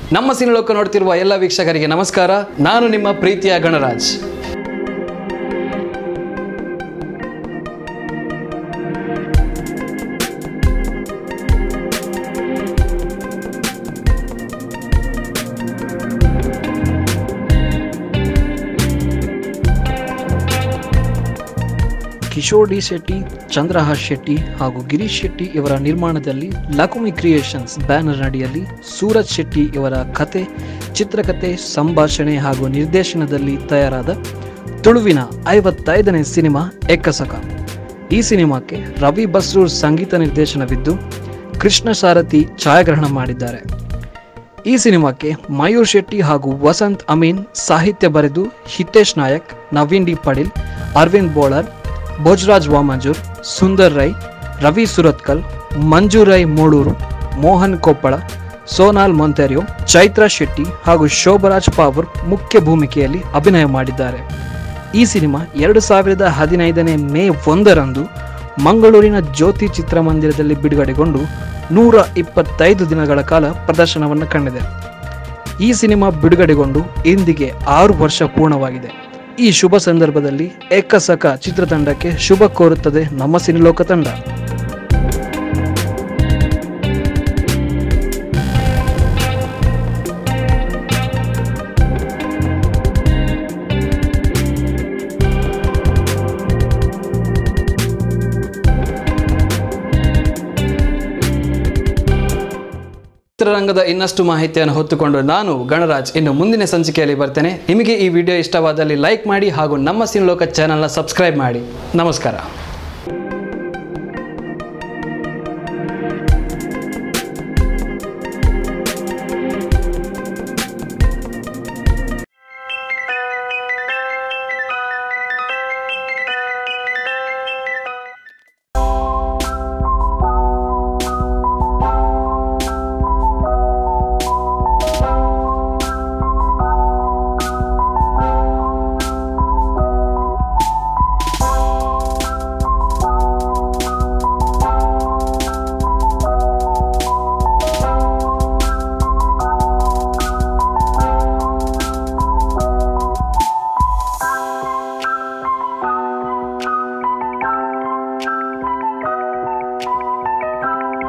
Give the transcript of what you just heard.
ನಮ್ಮ ಸಿನಿಲೋಕ ನೋಡ್ತಿರುವ ಎಲ್ಲ ವೀಕ್ಷಕರಿಗೆ ನಮಸ್ಕಾರ ನಾನು ನಿಮ್ಮ ಪ್ರೀತಿಯ ಗಣರಾಜ್ ಕಿಶೋರ್ ಡಿ ಶೆಟ್ಟಿ ಚಂದ್ರಹಾಸ್ ಶೆಟ್ಟಿ ಹಾಗೂ ಗಿರೀಶ್ ಶೆಟ್ಟಿ ಇವರ ನಿರ್ಮಾಣದಲ್ಲಿ ಲಕುಮಿ ಕ್ರಿಯೇಷನ್ಸ್ ಬ್ಯಾನರ್ ಅಡಿಯಲ್ಲಿ ಸೂರಜ್ ಶೆಟ್ಟಿ ಇವರ ಕತೆ ಚಿತ್ರಕಥೆ ಸಂಭಾಷಣೆ ಹಾಗೂ ನಿರ್ದೇಶನದಲ್ಲಿ ತಯಾರಾದ ತುಳುವಿನ ಐವತ್ತೈದನೇ ಸಿನಿಮಾ ಎಕ್ಕಸಕ ಈ ಸಿನಿಮಾಕ್ಕೆ ರವಿ ಬಸ್ರೂರ್ ಸಂಗೀತ ನಿರ್ದೇಶನವಿದ್ದು ಕೃಷ್ಣ ಸಾರಥಿ ಛಾಯಾಗ್ರಹಣ ಮಾಡಿದ್ದಾರೆ ಈ ಸಿನಿಮಾಕ್ಕೆ ಮಯೂರ್ ಶೆಟ್ಟಿ ಹಾಗೂ ವಸಂತ್ ಅಮೀನ್ ಸಾಹಿತ್ಯ ಬರೆದು ಹಿತೇಶ್ ನಾಯಕ್ ನವೀನ್ ಡಿ ಪಡಿಲ್ ಅರವಿಂದ್ ಬೋಳರ್ ಭೋಜರಾಜ್ ವಾಮಂಜೂರ್ ಸುಂದರ್ ರೈ ರವಿ ಸುರತ್ಕಲ್ ಮಂಜು ರೈ ಮೂಳೂರು ಮೋಹನ್ ಕೊಪ್ಪಳ ಸೋನಾಲ್ ಮೊಂತೆರಿಯೋ ಚೈತ್ರ ಶೆಟ್ಟಿ ಹಾಗೂ ಶೋಭರಾಜ್ ಪಾವರ್ ಮುಖ್ಯ ಭೂಮಿಕೆಯಲ್ಲಿ ಅಭಿನಯ ಮಾಡಿದ್ದಾರೆ ಈ ಸಿನಿಮಾ ಎರಡು ಸಾವಿರದ ಹದಿನೈದನೇ ಮೇ ಒಂದರಂದು ಮಂಗಳೂರಿನ ಜ್ಯೋತಿ ಚಿತ್ರಮಂದಿರದಲ್ಲಿ ಬಿಡುಗಡೆಗೊಂಡು ನೂರ ಇಪ್ಪತ್ತೈದು ದಿನಗಳ ಕಾಲ ಪ್ರದರ್ಶನವನ್ನು ಕಂಡಿದೆ ಈ ಸಿನಿಮಾ ಬಿಡುಗಡೆಗೊಂಡು ಇಂದಿಗೆ ಆರು ವರ್ಷ ಪೂರ್ಣವಾಗಿದೆ ಈ ಶುಭ ಸಂದರ್ಭದಲ್ಲಿ ಏಕಸಕ ಚಿತ್ರತಂಡಕ್ಕೆ ಶುಭ ಕೋರುತ್ತದೆ ನಮ್ಮ ಸಿನಿಲೋಕ ತಂಡ ಚಿತ್ರರಂಗದ ಇನ್ನಷ್ಟು ಮಾಹಿತಿಯನ್ನು ಹೊತ್ತುಕೊಂಡು ನಾನು ಗಣರಾಜ್ ಇನ್ನು ಮುಂದಿನ ಸಂಚಿಕೆಯಲ್ಲಿ ಬರ್ತೇನೆ ನಿಮಗೆ ಈ ವಿಡಿಯೋ ಇಷ್ಟವಾದಲ್ಲಿ ಲೈಕ್ ಮಾಡಿ ಹಾಗೂ ನಮ್ಮ ಸಿನಿಲೋಕ ಚಾನಲ್ನ ಸಬ್ಸ್ಕ್ರೈಬ್ ಮಾಡಿ ನಮಸ್ಕಾರ